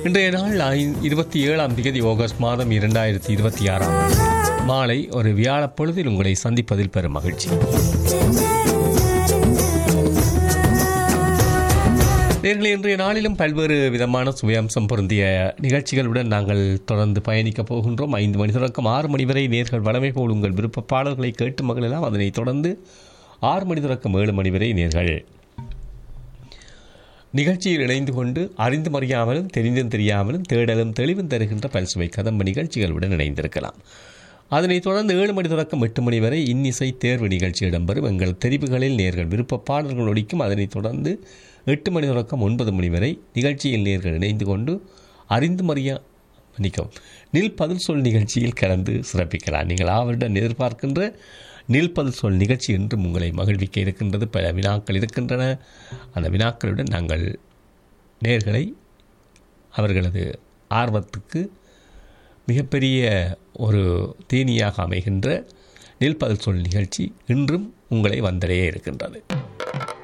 இன்றைய நாள் ஐ- இருபத்தி ஏழாம் தேதி ஆகஸ்ட் மாதம் இரண்டாயிரத்தி இருபத்தி ஆறாம் ஆண்டு மாலை ஒரு வியாழப் பொழுதில் உங்களை சந்திப்பதில் பெரும் மகிழ்ச்சி நேர்களை இன்றைய நாளிலும் பல்வேறு விதமான சுவையம்சம் பொருந்திய நிகழ்ச்சிகளுடன் நாங்கள் தொடர்ந்து பயணிக்கப் போகின்றோம் ஐந்து மணி தொடக்கம் ஆறு மணி வரை நேர்கள் வளமை போல் உங்கள் விருப்ப பாடல்களை கேட்டு மகளெல்லாம் அதனைத் தொடர்ந்து ஆறு மணி தொடக்கம் ஏழு மணி வரை நேர்கள் நிகழ்ச்சியில் இணைந்து கொண்டு அறிந்தும் அறியாமலும் தெரிந்தும் தெரியாமலும் தேடலும் தெளிவும் தருகின்ற பல்சுவை கதம்ப நிகழ்ச்சிகளுடன் இணைந்திருக்கலாம் அதனைத் தொடர்ந்து ஏழு மணி தொடக்கம் எட்டு மணி வரை இன்னிசை தேர்வு நிகழ்ச்சி இடம்பெறும் எங்கள் தெரிவுகளில் நேர்கள் விருப்ப பாடல்கள் ஒழிக்கும் அதனைத் தொடர்ந்து எட்டு மணி தொடக்கம் ஒன்பது மணி வரை நிகழ்ச்சியில் நேர்கள் இணைந்து கொண்டு அறிந்தும் அறியா மன்னிக்கவும் நில் பதில் சொல் நிகழ்ச்சியில் கலந்து சிறப்பிக்கலாம் நீங்கள் ஆவருடன் எதிர்பார்க்கின்ற நில் பதில் சொல் நிகழ்ச்சி என்றும் உங்களை மகிழ்விக்க இருக்கின்றது பல வினாக்கள் இருக்கின்றன அந்த வினாக்களுடன் நாங்கள் நேர்களை அவர்களது ஆர்வத்துக்கு மிகப்பெரிய ஒரு தேனியாக அமைகின்ற நில் பதில் சொல் நிகழ்ச்சி இன்றும் உங்களை வந்தடைய இருக்கின்றது